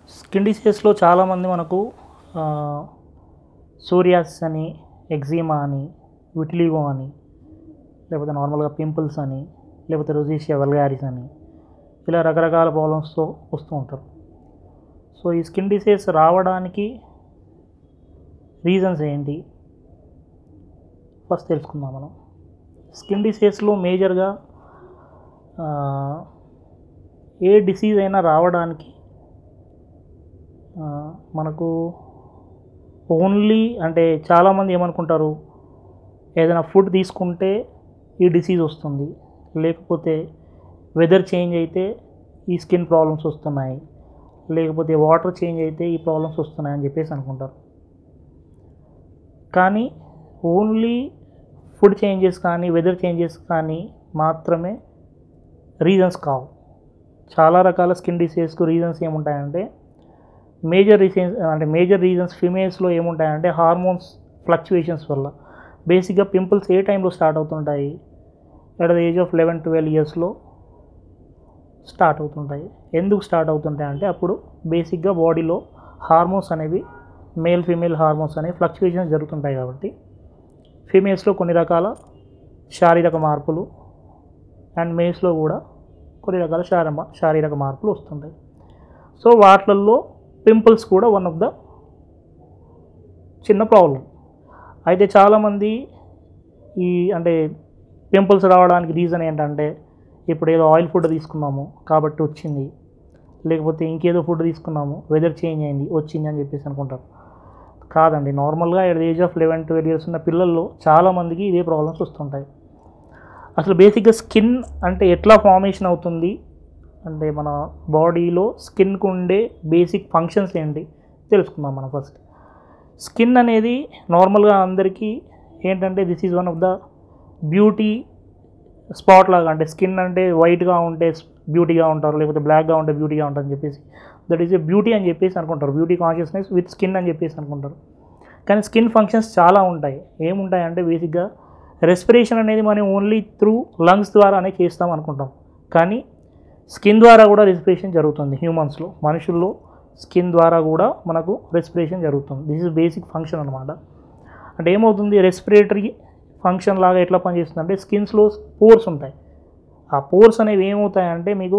Skin డిసీజెస్లో చాలామంది మనకు psoriasis అని ఎగ్జీమా అని విటిలిగో అని లేకపోతే నార్మల్గా పింపుల్స్ అని లేకపోతే రొజీషియా వెల్గారిస్ అని ఇలా రకరకాల ప్రాబ్లమ్స్తో వస్తూ ఉంటారు సో ఈ స్కిన్ డిసీజ్ రావడానికి రీజన్స్ ఏంటి ఫస్ట్ తెలుసుకుందాం మనం స్కిన్ డిసీజ్లో మేజర్గా ఏ డిసీజ్ అయినా రావడానికి ఆ, మనకు ఓన్లీ అంటే చాలామంది ఏమనుకుంటారు ఏదైనా ఫుడ్ తీసుకుంటే ఈ డిసీజ్ వస్తుంది లేకపోతే వెదర్ చేంజ్ అయితే ఈ స్కిన్ ప్రాబ్లమ్స్ వస్తున్నాయి లేకపోతే వాటర్ చేంజ్ అయితే ఈ ప్రాబ్లమ్స్ వస్తున్నాయి అని చెప్పేసి అనుకుంటారు కానీ ఓన్లీ ఫుడ్ చేంజెస్ కానీ వెదర్ చేంజెస్ కానీ మాత్రమే రీజన్స్ కావు చాలా రకాల స్కిన్ డిసీజెస్కు రీజన్స్ ఏముంటాయంటే మేజర్ రీజన్స్ అంటే మేజర్ రీజన్స్ ఫిమేల్స్లో ఏముంటాయంటే హార్మోన్స్ ఫ్లక్చుయేషన్స్ వల్ల బేసిక్గా పింపుల్స్ ఏ టైంలో స్టార్ట్ అవుతుంటాయి at the age of eleven twelve ఇయర్స్లో స్టార్ట్ అవుతుంటాయి ఎందుకు స్టార్ట్ అవుతుంటాయి అంటే అప్పుడు బేసిక్గా బాడీలో హార్మోన్స్ అనేవి మేల్ ఫీమేల్ హార్మోన్స్ అనేవి ఫ్లక్చుయేషన్స్ జరుగుతుంటాయి కాబట్టి ఫీమేల్స్లో కొన్ని రకాల శారీరక మార్పులు అండ్ మేల్స్లో కూడా కొన్ని రకాల శారీర శారీరక మార్పులు వస్తుంటాయి సో వాటిల్లో పింపుల్స్ కూడా వన్ ఆఫ్ ద చిన్న ప్రాబ్లం అయితే చాలామంది ఈ అంటే పింపుల్స్ రావడానికి రీజన్ ఏంటంటే ఇప్పుడు ఏదో ఆయిల్ ఫుడ్ తీసుకున్నాము కాబట్టి వచ్చింది లేకపోతే ఇంకేదో ఫుడ్ తీసుకున్నాము వెదర్ చేంజ్ అయింది వచ్చింది అని చెప్పేసి అనుకుంటారు కాదండి నార్మల్గా at the age of eleven twelve years ఉన్న పిల్లల్లో చాలామందికి ఇదే ప్రాబ్లమ్స్ వస్తుంటాయి అసలు బేసిక్గా స్కిన్ అంటే ఎట్లా ఫార్మేషన్ అవుతుంది అంటే మన బాడీలో స్కిన్కు ఉండే బేసిక్ ఫంక్షన్స్ ఏంటి తెలుసుకుందాం మనం ఫస్ట్ స్కిన్ అనేది నార్మల్గా అందరికీ ఏంటంటే this is one of the beauty spot లాగా అంటే స్కిన్ అంటే వైట్గా ఉంటే బ్యూటీగా ఉంటారు లేకపోతే బ్లాక్గా ఉంటే బ్యూటీగా ఉంటారు అని చెప్పేసి దట్ ఈస్ ఏ బ్యూటీ అని చెప్పేసి అనుకుంటారు బ్యూటీ కాన్షియస్నెస్ విత్ స్కిన్ అని చెప్పేసి అనుకుంటారు కానీ స్కిన్ ఫంక్షన్స్ చాలా ఉంటాయి ఏముంటాయి అంటే బేసిక్గా రెస్పిరేషన్ అనేది మనం ఓన్లీ త్రూ లంగ్స్ ద్వారానే చేస్తాం అనుకుంటాం కానీ స్కిన్ ద్వారా కూడా రెస్పిరేషన్ జరుగుతుంది హ్యూమన్స్లో మనుషుల్లో స్కిన్ ద్వారా కూడా మనకు రెస్పిరేషన్ జరుగుతుంది దిస్ ఇస్ బేసిక్ ఫంక్షన్ అనమాట అంటే ఏమవుతుంది రెస్పిరేటరీ ఫంక్షన్ లాగా ఎట్లా పనిచేస్తుంది అంటే స్కిన్స్లో పోర్స్ ఉంటాయి ఆ పోర్స్ అనేవి ఏమవుతాయంటే మీకు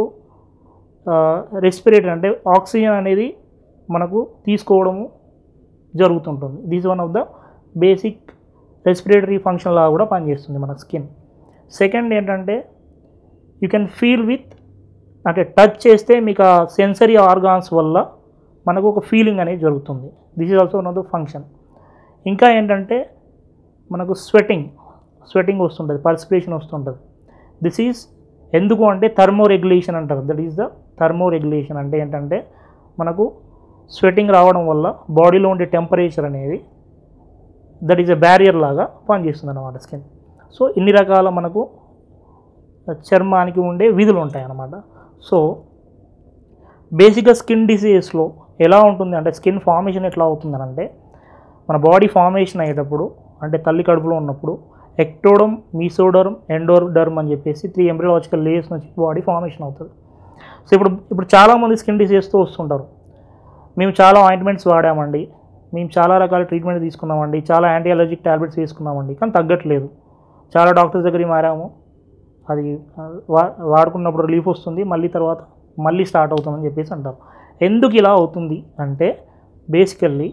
రెస్పిరేటర్ అంటే ఆక్సిజన్ అనేది మనకు తీసుకోవడము జరుగుతుంటుంది this one of the basic respiratory function లాగా కూడా పనిచేస్తుంది మన స్కిన్ సెకండ్ ఏంటంటే యూ కెన్ ఫీల్ విత్ అంటే టచ్ చేస్తే మీకు ఆ సెన్సరీ ఆర్గాన్స్ వల్ల మనకు ఒక ఫీలింగ్ అనేది జరుగుతుంది this is also one of the function ఇంకా ఏంటంటే మనకు స్వెటింగ్ స్వెటింగ్ వస్తుంటుంది పర్స్పిరేషన్ వస్తుంటుంది దిస్ ఈజ్ ఎందుకు అంటే థర్మో రెగ్యులేషన్ అంటారు that is the thermoregulation అంటే ఏంటంటే మనకు స్వెటింగ్ రావడం వల్ల బాడీలో ఉండే టెంపరేచర్ అనేది దట్ ఈజ్ ఎ బ్యారియర్ లాగా పనిచేస్తుంది అన్నమాట స్కిన్ సో ఇన్ని రకాల మనకు చర్మానికి ఉండే విధులు ఉంటాయి అన్నమాట సో బేసిక్గా స్కిన్ డిసీజెస్లో ఎలా ఉంటుంది అంటే స్కిన్ ఫార్మేషన్ ఎట్లా అవుతుంది అంటే మన బాడీ ఫార్మేషన్ అయ్యేటప్పుడు అంటే తల్లి కడుపులో ఉన్నప్పుడు ఎక్టోడమ్ మీసోడర్మ్ ఎండోడర్మ్ అని చెప్పేసి త్రీ ఎంబ్రియాలజికల్ లేయర్స్ నుంచి బాడీ ఫార్మేషన్ అవుతుంది సో ఇప్పుడు ఇప్పుడు చాలామంది స్కిన్ డిసీజెస్తో వస్తుంటారు మేము చాలా ఆయింట్మెంట్స్ వాడామండి మేము చాలా రకాల ట్రీట్మెంట్ తీసుకున్నామండి చాలా యాంటీ అలర్జిక్ ట్యాబ్లెట్స్ తీసుకున్నామండి కానీ తగ్గట్లేదు చాలా డాక్టర్స్ దగ్గరికి మారాము అది ఆ, వా వాడుకున్నప్పుడు రిలీఫ్ వస్తుంది మళ్ళీ తర్వాత మళ్ళీ స్టార్ట్ అవుతుందని చెప్పేసి అంటారు ఎందుకు ఇలా అవుతుంది అంటే బేసికల్లీ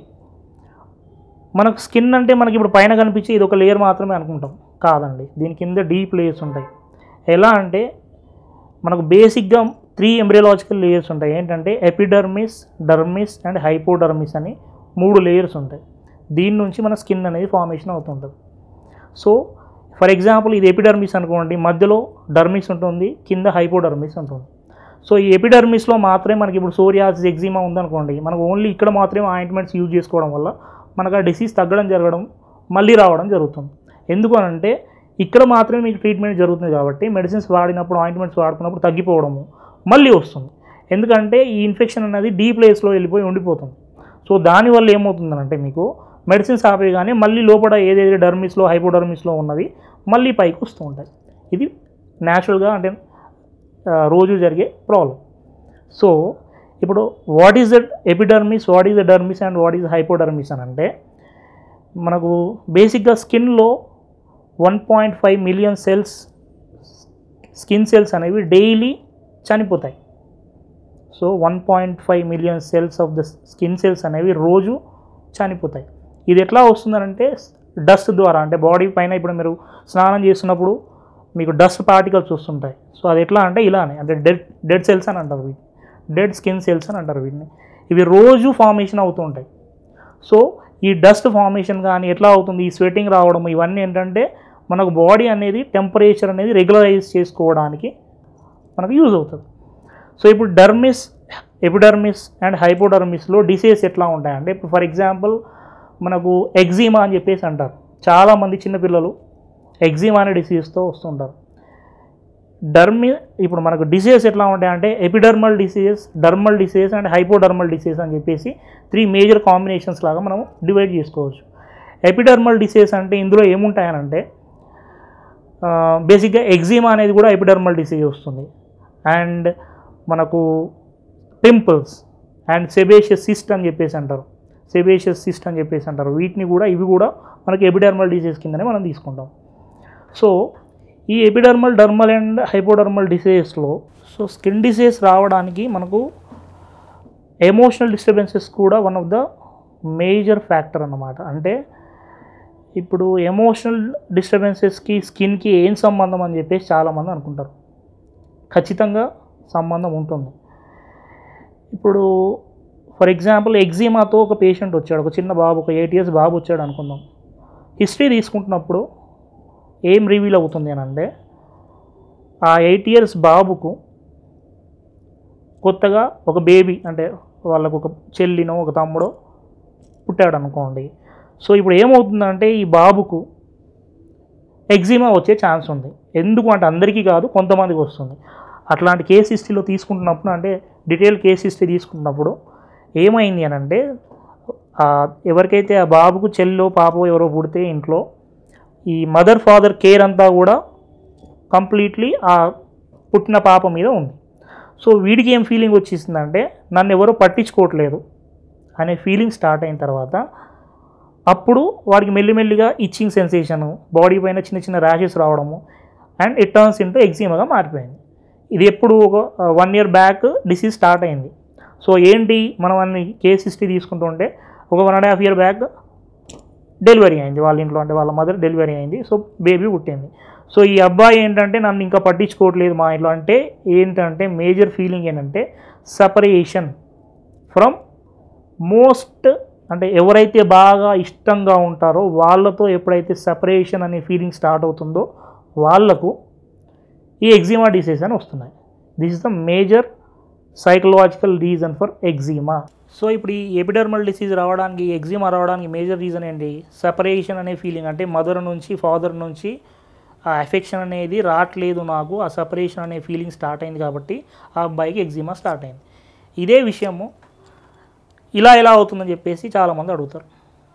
మనకు స్కిన్ అంటే మనకి ఇప్పుడు పైన కనిపించే ఇది ఒక లేయర్ మాత్రమే అనుకుంటాం కాదండి దీని కింద డీప్ లేయర్స్ ఉంటాయి ఎలా అంటే మనకు బేసిక్గా త్రీ ఎంబ్రియాలజికల్ లేయర్స్ ఉంటాయి ఏంటంటే ఎపిడర్మిస్ డర్మిస్ అండ్ హైపోడర్మిస్ అని మూడు లేయర్స్ ఉంటాయి దీని నుంచి మన స్కిన్ అనేది ఫార్మేషన్ అవుతుంటుంది సో ఫర్ ఎగ్జాంపుల్ ఇది ఎపిడర్మిస్ అనుకోండి మధ్యలో డర్మిస్ ఉంటుంది కింద హైపోడర్మిస్ ఉంటుంది సో ఈ ఎపిడర్మిస్లో మాత్రమే మనకి ఇప్పుడు సోరియాసిస్ ఎగ్జిమా ఉందనుకోండి మనకు ఓన్లీ ఇక్కడ మాత్రమే ఆయింట్మెంట్స్ యూజ్ చేసుకోవడం వల్ల మనకు ఆ డిసీజ్ తగ్గడం జరగడం మళ్ళీ రావడం జరుగుతుంది ఎందుకు అని అంటే ఇక్కడ మాత్రమే మీకు ట్రీట్మెంట్ జరుగుతుంది కాబట్టి మెడిసిన్స్ వాడినప్పుడు ఆయింట్మెంట్స్ వాడుకున్నప్పుడు తగ్గిపోవడము మళ్ళీ వస్తుంది ఎందుకంటే ఈ ఇన్ఫెక్షన్ అనేది డీప్ ప్లేస్లో వెళ్ళిపోయి ఉండిపోతుంది సో దానివల్ల ఏమవుతుందనంటే మీకు మెడిసిన్స్ ఆపేయగానే మళ్ళీ లోపల ఏదైతే డర్మిస్లో హైపోడర్మిస్లో ఉన్నవి మళ్ళీ పైకి వస్తూ ఉంటాయి ఇది న్యాచురల్గా అంటే ఆ, రోజు జరిగే ప్రాబ్లం సో ఇప్పుడు what is the epidermis what is the dermis and what is hypodermis అని అంటే మనకు బేసిక్గా స్కిన్లో one point five million cells skin cells అనేవి డైలీ చనిపోతాయి so one point five million cells of the skin cells అనేవి రోజు చనిపోతాయి ఇది ఎట్లా వస్తుందనంటే డస్ట్ ద్వారా అంటే బాడీ పైన ఇప్పుడు మీరు స్నానం చేస్తున్నప్పుడు మీకు డస్ట్ పార్టికల్స్ వస్తుంటాయి సో అది ఎట్లా అంటే ఇలానే అంటే డెడ్ డెడ్ సెల్స్ అని అంటారు వీటిని డెడ్ స్కిన్ సెల్స్ అని అంటారు వీటిని ఇవి రోజు ఫార్మేషన్ అవుతూ ఉంటాయి సో ఈ డస్ట్ ఫార్మేషన్ కానీ ఎట్లా అవుతుంది ఈ స్వెట్టింగ్ రావడం ఇవన్నీ ఏంటంటే మనకు బాడీ అనేది టెంపరేచర్ అనేది రెగ్యులరైజ్ చేసుకోవడానికి మనకు యూజ్ అవుతుంది సో ఇప్పుడు డర్మిస్ ఎపిడర్మిస్ అండ్ హైపోడర్మిస్లో డిసీజ్ ఎట్లా ఉంటాయంటే ఇప్పుడు ఫర్ ఎగ్జాంపుల్ మనకు ఎగ్జిమా అని చెప్పేసి అంటారు చాలామంది చిన్నపిల్లలు ఎగ్జిమా అనే డిసీజ్తో వస్తుంటారు డర్మి ఇప్పుడు మనకు డిసీజెస్ ఎట్లా ఉంటాయంటే epidermal diseases dermal diseases and hypodermal disease అని చెప్పేసి త్రీ మేజర్ కాంబినేషన్స్ లాగా మనం డివైడ్ చేసుకోవచ్చు ఎపిడర్మల్ డిసీజెస్ అంటే ఇందులో ఏముంటాయనంటే బేసిక్గా ఎగ్జిమా అనేది కూడా ఎపిడర్మల్ డిసీజ్ వస్తుంది అండ్ మనకు పింపుల్స్ అండ్ సెబేషియస్ సిస్ట్ అని చెప్పేసి అంటారు సెబేషియస్ సిస్ట్ అని చెప్పేసి అంటారు వీటిని కూడా ఇవి కూడా మనకి ఎపిడర్మల్ డిసీజ్ కిందనే మనం తీసుకుంటాం సో ఈ ఎపిడర్మల్ డర్మల్ అండ్ హైపోడర్మల్ డిసీజెస్లో సో స్కిన్ డిసీజ్ రావడానికి మనకు ఎమోషనల్ డిస్టర్బెన్సెస్ కూడా one of the major factor అన్నమాట అంటే ఇప్పుడు ఎమోషనల్ డిస్టర్బెన్సెస్కి స్కిన్కి ఏం సంబంధం అని చెప్పేసి చాలామంది అనుకుంటారు ఖచ్చితంగా సంబంధం ఉంటుంది ఇప్పుడు ఫర్ ఎగ్జాంపుల్ ఎగ్జిమాతో ఒక పేషెంట్ వచ్చాడు ఒక చిన్న బాబు ఒక ఎయిట్ ఇయర్స్ బాబు వచ్చాడు అనుకుందాం హిస్టరీ తీసుకుంటున్నప్పుడు ఏం రివీల్ అవుతుంది అని అంటే ఆ ఎయిట్ ఇయర్స్ బాబుకు కొత్తగా ఒక బేబీ అంటే వాళ్ళకు ఒక చెల్లినో ఒక తమ్ముడో పుట్టాడు అనుకోండి సో ఇప్పుడు ఏమవుతుందంటే ఈ బాబుకు ఎగ్జిమా వచ్చే ఛాన్స్ ఉంది ఎందుకు అంటే అందరికీ కాదు కొంతమందికి వస్తుంది అట్లాంటి కేస్ హిస్టరీలో తీసుకుంటున్నప్పుడు అంటే డీటెయిల్ కేస్ హిస్టరీ తీసుకుంటున్నప్పుడు ఏమైంది అని అంటే ఆ ఎవరికైతే ఆ బాబుకు చెల్లో పాపో ఎవరో పుడితే ఇంట్లో ఈ మదర్ ఫాదర్ కేర్ అంతా కూడా కంప్లీట్లీ ఆ పుట్టిన పాప మీద ఉంది సో వీడికి ఏం ఫీలింగ్ వచ్చేసిందంటే నన్ను ఎవరో పట్టించుకోవట్లేదు అనే ఫీలింగ్ స్టార్ట్ అయిన తర్వాత అప్పుడు వాడికి మెల్లిమెల్లిగా ఇచ్చింగ్ సెన్సేషను బాడీ పైన చిన్న చిన్న ర్యాషెస్ రావడము అండ్ ఇట్ టర్న్స్ ఇంటూ ఎగ్జిమాగా మారిపోయింది ఇది ఎప్పుడు ఒక one year back disease start అయింది సో ఏంటి మనం అన్ని కేస్ హిస్టరీ తీసుకుంటుంటే ఒక one and half year back delivery అయింది వాళ్ళ ఇంట్లో అంటే వాళ్ళ మదర్ డెలివరీ అయింది సో బేబీ పుట్టింది సో ఈ అబ్బాయి ఏంటంటే నన్ను ఇంకా పట్టించుకోవట్లేదు మా ఇంట్లో అంటే ఏంటంటే మేజర్ ఫీలింగ్ ఏంటంటే సపరేషన్ ఫ్రమ్ మోస్ట్ అంటే ఎవరైతే బాగా ఇష్టంగా ఉంటారో వాళ్ళతో ఎప్పుడైతే సపరేషన్ అనే ఫీలింగ్ స్టార్ట్ అవుతుందో వాళ్ళకు ఈ ఎగ్జిమా డిసీజ్ అని వస్తున్నాయి this is the major psychological reason for eczema so ఇప్పుడు ఈ ఎపిడర్మల్ డిసీజ్ రావడానికి ఎగ్జిమా రావడానికి మేజర్ రీజన్ ఏంటి సపరేషన్ అనే ఫీలింగ్ అంటే మదర్ నుంచి ఫాదర్ నుంచి ఆ ఎఫెక్షన్ అనేది రావట్లేదు నాకు ఆ సపరేషన్ అనే ఫీలింగ్ స్టార్ట్ అయింది కాబట్టి ఆ అబ్బాయికి ఎగ్జిమా స్టార్ట్ అయింది ఇదే విషయము ఇలా ఎలా అవుతుందని చెప్పేసి చాలామంది అడుగుతారు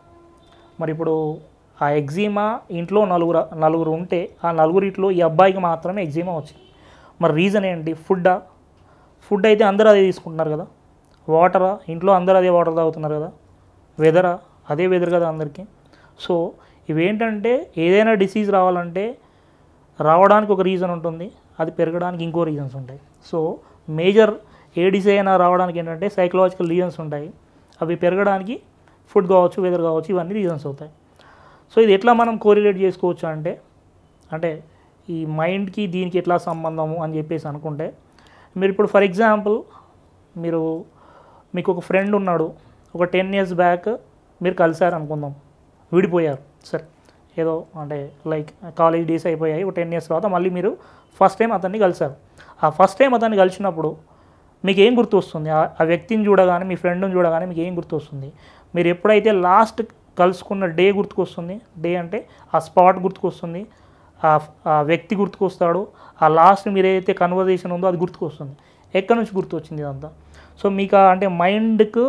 మరి ఇప్పుడు ఆ ఎగ్జిమా ఇంట్లో నలుగురు నలుగురు ఉంటే ఆ నలుగురిట్లో ఈ అబ్బాయికి మాత్రమే ఎగ్జిమా వచ్చింది మరి రీజన్ ఏంటి ఫుడ్డా ఫుడ్ అయితే అందరూ అదే తీసుకుంటున్నారు కదా వాటరా ఇంట్లో అందరూ అదే వాటర్ తాగుతున్నారు కదా వెదరా అదే వెదర్ కదా అందరికీ సో ఇవేంటంటే ఏదైనా డిసీజ్ రావాలంటే రావడానికి ఒక రీజన్ ఉంటుంది అది పెరగడానికి ఇంకో రీజన్స్ ఉంటాయి సో మేజర్ ఏ డిసీజ్ అయినా రావడానికి ఏంటంటే సైకలాజికల్ రీజన్స్ ఉంటాయి అవి పెరగడానికి ఫుడ్ కావచ్చు వెదర్ కావచ్చు ఇవన్నీ రీజన్స్ అవుతాయి సో ఇది ఎట్లా మనం కోరిలేట్ చేసుకోవచ్చు అంటే అంటే ఈ మైండ్కి దీనికి ఎట్లా సంబంధము అని చెప్పేసి అనుకుంటే మీరు ఇప్పుడు ఫర్ ఎగ్జాంపుల్ మీరు మీకు ఒక ఫ్రెండ్ ఉన్నాడు ఒక టెన్ ఇయర్స్ బ్యాక్ మీరు కలిసారు అనుకుందాం విడిపోయారు సరే ఏదో అంటే లైక్ కాలేజ్ డేస్ అయిపోయాయి ఒక టెన్ ఇయర్స్ తర్వాత మళ్ళీ మీరు ఫస్ట్ టైం అతన్ని కలిసారు ఆ ఫస్ట్ టైం అతన్ని కలిసినప్పుడు మీకు ఏం గుర్తు వస్తుంది ఆ- ఆ వ్యక్తిని చూడగానే మీ ఫ్రెండ్ని చూడగానే మీకు ఏం గుర్తు వస్తుంది మీరు ఎప్పుడైతే లాస్ట్ కలుసుకున్న డే గుర్తుకొస్తుంది డే అంటే ఆ స్పాట్ గుర్తుకొస్తుంది ఆ ఆ వ్యక్తి గుర్తుకొస్తాడు ఆ లాస్ట్ మీరు ఏదైతే కన్వర్జేషన్ ఉందో అది గుర్తుకొస్తుంది ఎక్కడి నుంచి గుర్తొచ్చింది ఇదంతా సో మీకు ఆ అంటే మైండ్కు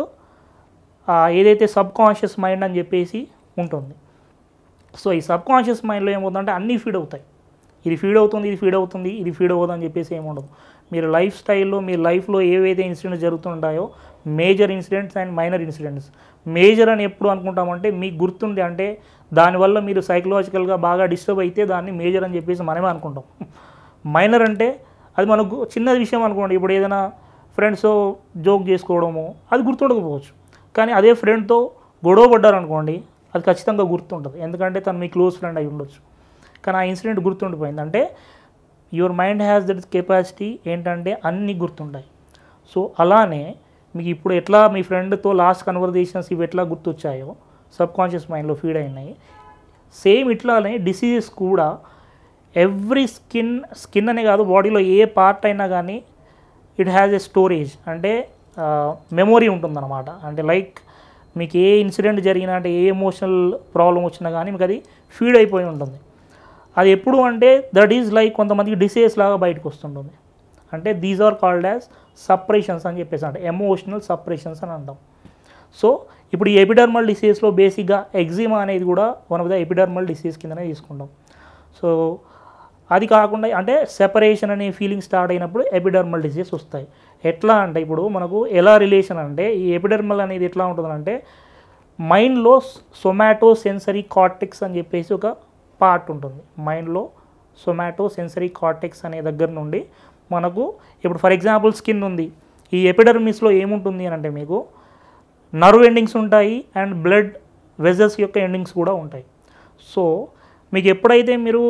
ఏదైతే సబ్ కాన్షియస్ మైండ్ అని చెప్పేసి ఉంటుంది సో ఈ సబ్ కాన్షియస్ మైండ్లో ఏమవుతుందంటే అన్నీ ఫీడ్ అవుతాయి ఇది ఫీడ్ అవుతుంది ఇది ఫీడ్ అవుతుంది ఇది ఫీడ్ అవ్వదు అని చెప్పేసి ఏముండదు మీరు లైఫ్ స్టైల్లో మీ లైఫ్లో ఏవైతే ఇన్సిడెంట్స్ జరుగుతుంటాయో major incidents and minor incidents major అని ఎప్పుడు అనుకుంటామంటే మీకు గుర్తుండే అంటే దానివల్ల మీరు సైకలాజికల్గా బాగా డిస్టర్బ్ అయితే దాన్ని మేజర్ అని చెప్పేసి మనమే అనుకుంటాం మైనర్ అంటే అది మనకు చిన్న విషయం అనుకోండి ఇప్పుడు ఏదైనా ఫ్రెండ్స్ జోక్ చేసుకోవడము అది గుర్తుండకపోవచ్చు కానీ అదే ఫ్రెండ్తో గొడవ పడ్డారనుకోండి అది ఖచ్చితంగా గుర్తుంటుంది ఎందుకంటే తను మీ క్లోజ్ ఫ్రెండ్ అయి ఉండొచ్చు కానీ ఆ ఇన్సిడెంట్ గుర్తుండిపోయింది అంటే your mind has that capacity ఏంటంటే అన్నీ గుర్తుంటాయి సో అలానే మీకు ఇప్పుడు ఎట్లా మీ ఫ్రెండ్తో లాస్ట్ కన్వర్జేషన్స్ ఇవి ఎట్లా గుర్తొచ్చాయో సబ్ కాన్షియస్ మైండ్లో ఫీడ్ అయినాయి సేమ్ ఇట్లానే డిసీజెస్ కూడా ఎవ్రీ స్కిన్ స్కిన్ అనే కాదు బాడీలో ఏ పార్ట్ అయినా కానీ ఇట్ హ్యాస్ ఎ స్టోరేజ్ అంటే మెమొరీ ఉంటుందన్నమాట అంటే లైక్ మీకు ఏ ఇన్సిడెంట్ జరిగినా అంటే ఏ ఎమోషనల్ ప్రాబ్లం వచ్చినా కానీ మీకు అది ఫీడ్ అయిపోయి ఉంటుంది అది ఎప్పుడు అంటే దట్ ఈజ్ లైక్ కొంతమందికి డిసీజ్ లాగా బయటకు వస్తుంటుంది అంటే these are called as separations అని చెప్పేసి అంటే ఎమోషనల్ సపరేషన్స్ అని అంటాం సో ఇప్పుడు ఈ ఎపిడర్మల్ డిసీజ్లో బేసిక్గా ఎగ్జిమా అనేది కూడా one of the epidermal disease కిందనే తీసుకుంటాం సో అది కాకుండా అంటే సెపరేషన్ అనే ఫీలింగ్ స్టార్ట్ అయినప్పుడు ఎపిడర్మల్ డిసీజ్ వస్తాయి ఎట్లా అంటే ఇప్పుడు మనకు ఎలా రిలేషన్ అంటే ఈ ఎపిడర్మల్ అనేది ఎట్లా ఉంటుందంటే మైండ్లో సొమాటో సెన్సరీ కార్టెక్స్ అని చెప్పేసి ఒక పార్ట్ ఉంటుంది మైండ్లో సొమాటో సెన్సరీ కార్టెక్స్ అనే దగ్గర నుండి మనకు ఇప్పుడు ఫర్ ఎగ్జాంపుల్ స్కిన్ ఉంది ఈ ఎపిడర్మిస్లో ఏముంటుంది అని అంటే మీకు నర్వ్ ఎండింగ్స్ ఉంటాయి అండ్ బ్లడ్ వెజల్స్ యొక్క ఎండింగ్స్ కూడా ఉంటాయి సో మీకు ఎప్పుడైతే మీరు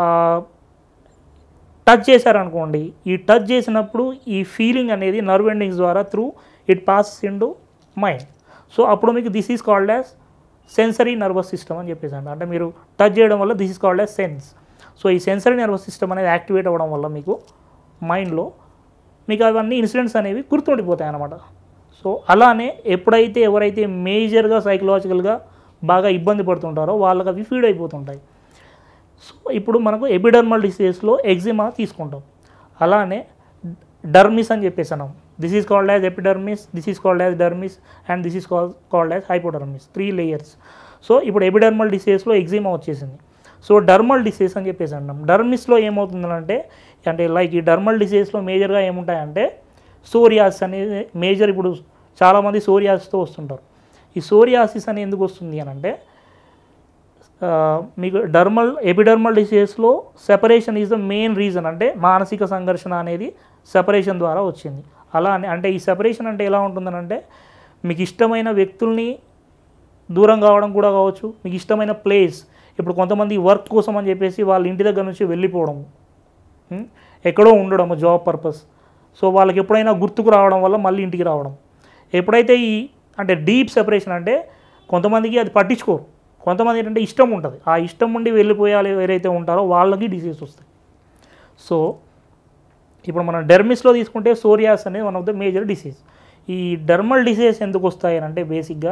టచ్ చేశారనుకోండి ఈ టచ్ చేసినప్పుడు ఈ ఫీలింగ్ అనేది నర్వ్ ఎండింగ్స్ ద్వారా through it pass in mind so అప్పుడు మీకు this is called as sensory nervous system అని చెప్పేసి అంట అంటే మీరు టచ్ చేయడం వల్ల this is called as sense so ఈ సెన్సరీ నర్వస్ సిస్టమ్ అనేది యాక్టివేట్ అవ్వడం వల్ల మీకు మైండ్లో మీకు అవన్నీ ఇన్సిడెంట్స్ అనేవి గుర్తుండిపోతాయి అన్నమాట సో అలానే ఎప్పుడైతే ఎవరైతే మేజర్గా సైకలాజికల్గా బాగా ఇబ్బంది పడుతుంటారో వాళ్ళకి అవి ఫీడ్ అయిపోతుంటాయి సో ఇప్పుడు మనకు ఎపిడర్మల్ డిసీజెస్లో ఎగ్జిమా తీసుకుంటాం అలానే డర్మిస్ అని చెప్పేసి అన్నాం this is called as epidermis this is called as dermis and this is call called as hypodermis three layers so ఇప్పుడు ఎపిడర్మల్ డిసీజెస్లో ఎగ్జిమా వచ్చేసింది సో డర్మల్ డిసీజ్ అని చెప్పేసి అన్నాం డర్మిస్లో ఏమవుతుందంటే అంటే లైక్ ఈ డర్మల్ డిసీజెస్లో మేజర్గా ఏముంటాయంటే సోరియాస్ అనేది మేజర్ ఇప్పుడు చాలామంది సోరియాస్తో వస్తుంటారు ఈ సోరియాసిస్ అని ఎందుకు వస్తుంది అని అంటే ఆ, మీకు డర్మల్ ఎపిడర్మల్ డిసీజెస్లో separation is the main reason అంటే మానసిక సంఘర్షణ అనేది సెపరేషన్ ద్వారా వచ్చింది అలా అని అంటే ఈ సెపరేషన్ అంటే ఎలా ఉంటుందనంటే మీకు ఇష్టమైన వ్యక్తుల్ని దూరం కావడం కూడా కావచ్చు మీకు ఇష్టమైన ప్లేస్ ఇప్పుడు కొంతమంది వర్క్ కోసం అని చెప్పేసి వాళ్ళ ఇంటి దగ్గర నుంచి వెళ్ళిపోవడము ఉం? ఎక్కడో ఉండడము జాబ్ పర్పస్ సో వాళ్ళకి ఎప్పుడైనా గుర్తుకు రావడం వల్ల మళ్ళీ ఇంటికి రావడం ఎప్పుడైతే ఈ అంటే డీప్ సెపరేషన్ అంటే కొంతమందికి అది పట్టించుకోరు కొంతమంది ఏంటంటే ఇష్టం ఉంటుంది ఆ ఇష్టం ఉండి వెళ్ళిపోయాలి ఎవరైతే ఉంటారో వాళ్ళకి డిసీజ్ వస్తాయి సో ఇప్పుడు మనం డెర్మిస్లో తీసుకుంటే సోరియాస్ అనేది one of the major disease ఈ డర్మల్ డిసీజ్ ఎందుకు వస్తాయి అని అంటే బేసిక్గా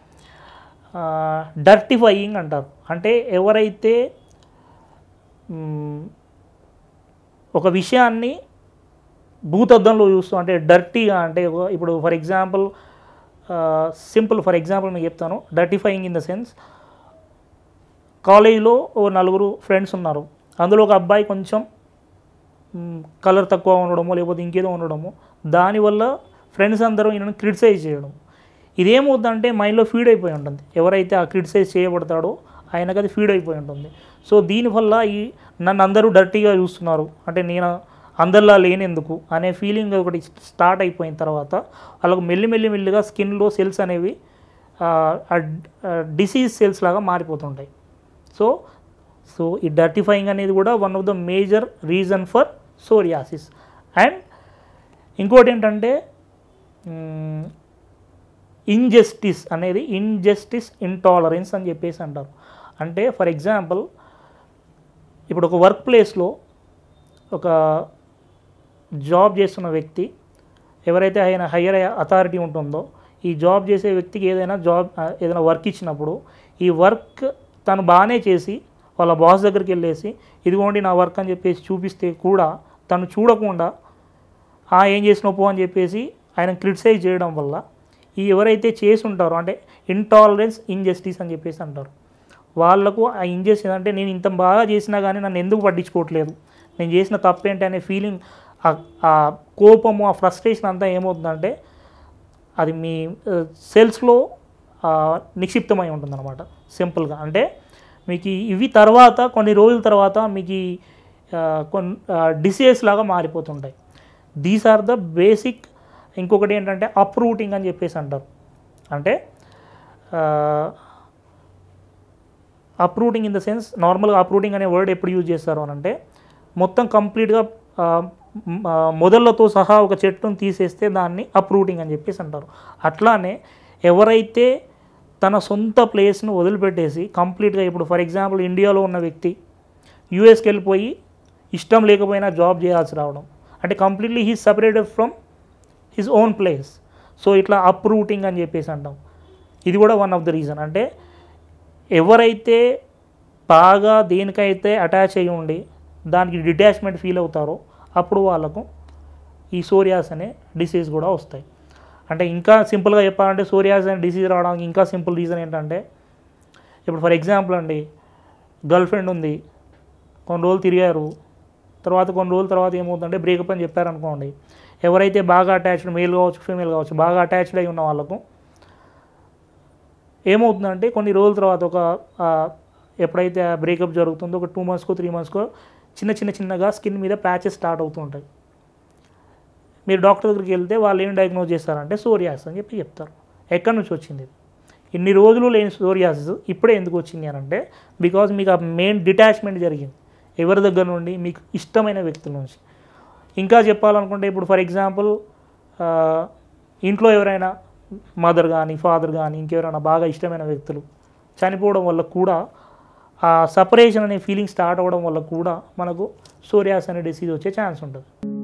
డర్టిఫైయింగ్ అంటారు అంటే ఎవరైతే మ్, ఒక విషయాన్ని భూతద్దంలో చూస్తూ అంటే డర్టీగా అంటే ఒక- ఇప్పుడు for example simple for example మీకు చెప్తాను డర్టిఫైయింగ్ ఇన్ ద సెన్స్ కాలేజీలో ఓ నలుగురు ఫ్రెండ్స్ ఉన్నారు అందులో ఒక అబ్బాయి కొంచెం కలర్ తక్కువ ఉండడమో లేకపోతే ఇంకేదో ఉండడము దానివల్ల ఫ్రెండ్స్ అందరూ ఈయనను క్రిటిసైజ్ చేయడం ఇదేమవుతుందంటే మైండ్లో ఫీడ్ అయిపోయి ఉంటుంది ఎవరైతే ఆ క్రిటిసైజ్ చేయబడతాడో ఆయనకు అది ఫీడ్ అయిపోయి ఉంటుంది సో దీనివల్ల ఈ నన్ను అందరూ డర్టీగా చూస్తున్నారు అంటే నేను అందరిలా లేనెందుకు అనే ఫీలింగ్ ఒకటి స్టార్ట్ అయిపోయిన తర్వాత వాళ్ళకు మెల్లి మెల్లి మెల్లిగా స్కిన్లో సెల్స్ అనేవి డిసీజ్ సెల్స్ లాగా మారిపోతుంటాయి సో సో ఈ డర్టిఫైయింగ్ అనేది కూడా one of the major reason for psoriasis and ఇంకోటి ఏంటంటే ఇంజస్టిస్ అనేది ఇంజస్టిస్ ఇంటాలరెన్స్ అని చెప్పేసి అంటారు అంటే ఫర్ ఎగ్జాంపుల్ ఇప్పుడు ఒక వర్క్ ప్లేస్లో ఒక జాబ్ చేస్తున్న వ్యక్తి ఎవరైతే ఆయన హయ్యర్ అథారిటీ ఉంటుందో ఈ జాబ్ చేసే వ్యక్తికి ఏదైనా జాబ్ ఆ, ఏదైనా వర్క్ ఇచ్చినప్పుడు ఈ వర్క్ తను బాగానే చేసి వాళ్ళ బాస్ దగ్గరికి వెళ్ళేసి ఇదిగోండి నా వర్క్ అని చెప్పేసి చూపిస్తే కూడా తను చూడకుండా "ఆ, ఏం చేసినావు పో అని చెప్పేసి ఆయన క్రిటిసైజ్ చేయడం వల్ల ఈ ఎవరైతే చేసి ఉంటారో అంటే ఇంటాలరెన్స్ ఇంజస్టిస్ అని చెప్పేసి అంటారు వాళ్ళకు ఆ ఇంజస్టిస్ అంటే నేను ఇంత బాగా చేసినా కానీ నన్ను ఎందుకు పట్టించుకోవట్లేదు నేను చేసిన తప్పేంటి అనే ఫీలింగ్ ఆ- ఆ కోపము ఆ ఫ్రస్ట్రేషన్ అంతా ఏమవుతుందంటే అది మీ సెల్స్లో నిక్షిప్తమై ఉంటుందన్నమాట సింపుల్గా అంటే మీకు ఈ- ఇవి తర్వాత కొన్ని రోజుల తర్వాత మీకు ఈ, ఆ, కొన్ని డిసీజెస్ లాగా మారిపోతుంటాయి దీస్ ఆర్ ద బేసిక్ ఇంకొకటి ఏంటంటే అప్రూటింగ్ అని చెప్పేసి అంటారు అంటే అప్రూటింగ్ ఇన్ ద సెన్స్ నార్మల్గా అప్రూటింగ్ అనే వర్డ్ ఎప్పుడు యూజ్ చేస్తారు అని అంటే మొత్తం కంప్లీట్గా మొదళ్ళతో సహా ఒక చెట్టును తీసేస్తే దాన్ని అప్రూటింగ్ అని చెప్పేసి అంటారు అట్లానే ఎవరైతే తన సొంత ప్లేస్ను వదిలిపెట్టేసి కంప్లీట్గా ఇప్పుడు ఫర్ ఎగ్జాంపుల్ ఇండియాలో ఉన్న వ్యక్తి యూఎస్కి వెళ్ళిపోయి ఇష్టం లేకపోయినా జాబ్ చేయాల్సి రావడం అంటే completely he separated from his own place so ఇట్లా అప్రూటింగ్ అని చెప్పేసి అంటాం ఇది కూడా వన్ ఆఫ్ ద రీజన్ అంటే ఎవరైతే బాగా దేనికైతే అటాచ్ అయ్యి ఉండి దానికి డిటాచ్మెంట్ ఫీల్ అవుతారో అప్పుడు వాళ్ళకు ఈ సోరియాస్ అనే డిసీజ్ కూడా వస్తాయి అంటే ఇంకా సింపుల్గా చెప్పాలంటే సోరియాస్ అనే డిసీజ్ రావడానికి ఇంకా సింపుల్ రీజన్ ఏంటంటే ఇప్పుడు ఫర్ ఎగ్జాంపుల్ అండి గర్ల్ ఫ్రెండ్ ఉంది కొన్ని రోజులు తిరిగారు తర్వాత కొన్ని రోజుల తర్వాత ఏమవుతుందంటే బ్రేకప్ అని చెప్పారనుకోండి ఎవరైతే బాగా అటాచ్డ్ మేల్ కావచ్చు ఫీమేల్ కావచ్చు బాగా అటాచ్డ్ అయి ఉన్న వాళ్ళకు ఏమవుతుందంటే కొన్ని రోజుల తర్వాత ఒక ఆ, ఎప్పుడైతే బ్రేకప్ జరుగుతుందో ఒక టూ మంత్స్కో త్రీ మంత్స్కో చిన్న చిన్న చిన్నగా స్కిన్ మీద ప్యాచెస్ స్టార్ట్ అవుతుంటాయి మీరు డాక్టర్ దగ్గరికి వెళ్తే వాళ్ళు ఏం డయాగ్నోజ్ చేస్తారంటే సోరియాసిస్ అని చెప్పి చెప్తారు ఎక్కడి నుంచి వచ్చింది ఇది? ఇన్ని రోజులు లేని సోరియాసిస్ ఇప్పుడే ఎందుకు వచ్చింది అని అంటే బికాజ్ మీకు ఆ మెయిన్ డిటాచ్మెంట్ జరిగింది ఎవరి దగ్గర నుండి మీకు ఇష్టమైన వ్యక్తుల నుంచి ఇంకా చెప్పాలనుకుంటే ఇప్పుడు ఫర్ ఎగ్జాంపుల్ ఇంట్లో ఎవరైనా మదర్ కానీ ఫాదర్ కానీ ఇంకెవరైనా బాగా ఇష్టమైన వ్యక్తులు చనిపోవడం వల్ల కూడా ఆ సపరేషన్ అనే ఫీలింగ్ స్టార్ట్ అవ్వడం వల్ల కూడా మనకు సోరియాస్ అనే డిసీజ్ వచ్చే ఛాన్స్ ఉంటుంది